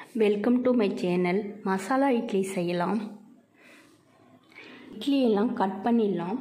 welcome to my channel masala idli செய்யலாம் இட்லி எல்லாம் cut பண்ணிடலாம்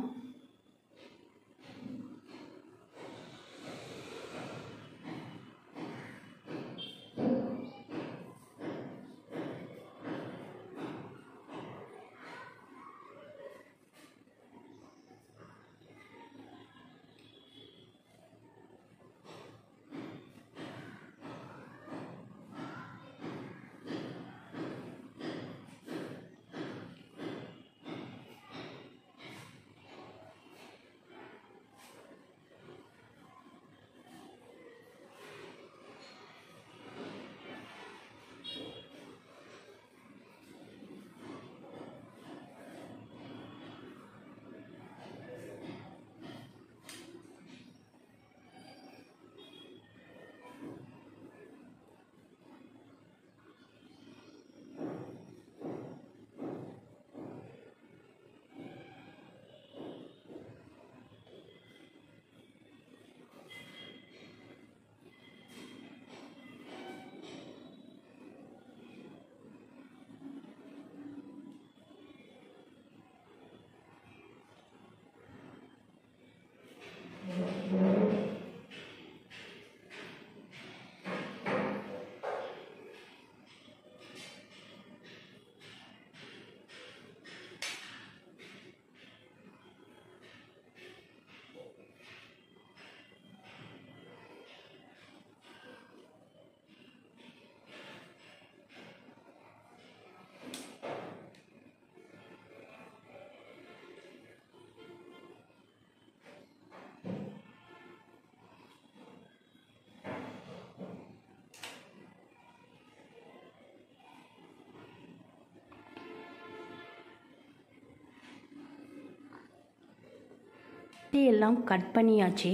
இட்லி எல்லாம் கட் பண்ணியாச்சு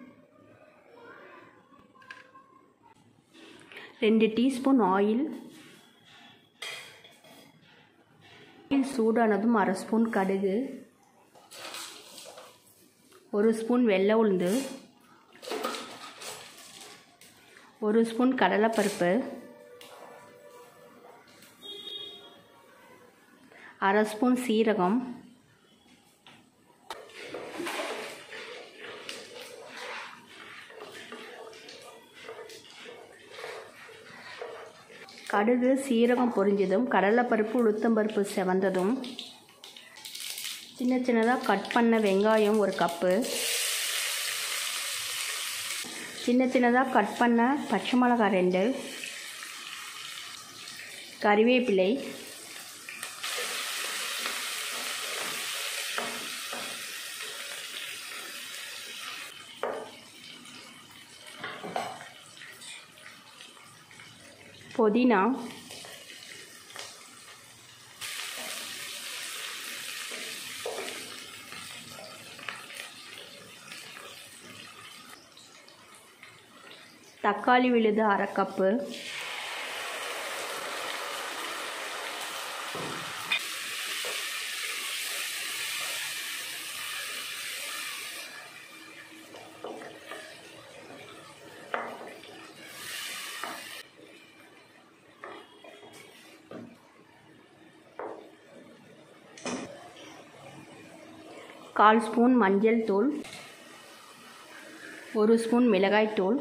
ரெண்டு டீஸ்பூன் ஆயில் ஆயில் சூடானதும் அரை ஸ்பூன் கடுகு ஒரு ஸ்பூன் வெள்ளை உளுந்து ஒரு ஸ்பூன் கடலைப்பருப்பு அரை ஸ்பூன் சீரகம் கடுகு சீரகம் பொரிஞ்சதும் கடலைப்பருப்பு உளுத்தம்பருப்பு செவந்ததும் சின்ன சின்னதாக கட் பண்ண வெங்காயம் ஒரு கப்பு சின்ன சின்னதாக கட் பண்ண பச்சை மிளகாய் ரெண்டு கறிவேப்பிலை புதினா தக்காளி விழுது அரை கப்பு கால் ஸ்பூன் மஞ்சள் தூள் ஒரு ஸ்பூன் மிளகாய் தூள்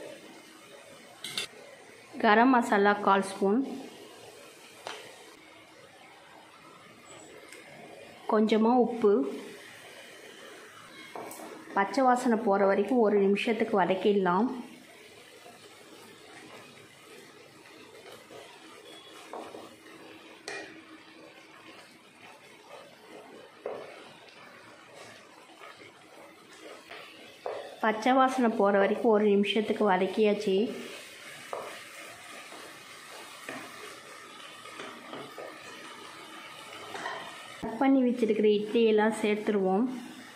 கரம் மசாலா கால் ஸ்பூன் கொஞ்சமாக உப்பு பச்சை வாசனை போகிற வரைக்கும் ஒரு நிமிஷத்துக்கு வதக்கிடலாம் பச்சை வாசனை போகிற வரைக்கும் ஒரு நிமிஷத்துக்கு வதக்கியாச்சு கட் பண்ணி வச்சுருக்கிற இட்லியெல்லாம் சேர்த்துருவோம்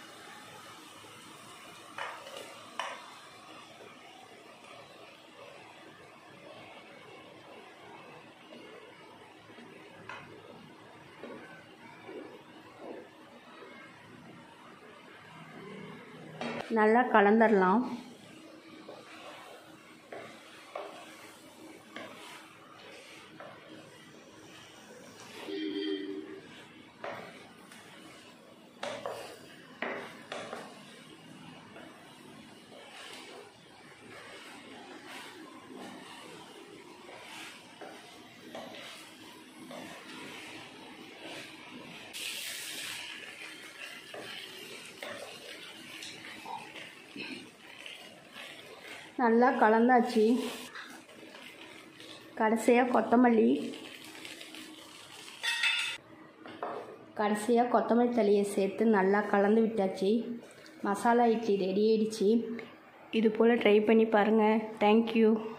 நல்லா கலந்துடலாம் நல்லா கலந்தாச்சு கடைசியாக கொத்தமல்லி கடைசியாக கொத்தமல்லி தழையை சேர்த்து நல்லா கலந்து விட்டாச்சு மசாலா இட்லி ரெடி ஆயிடுச்சு இது போல் ட்ரை பண்ணி பாருங்கள் தேங்க்யூ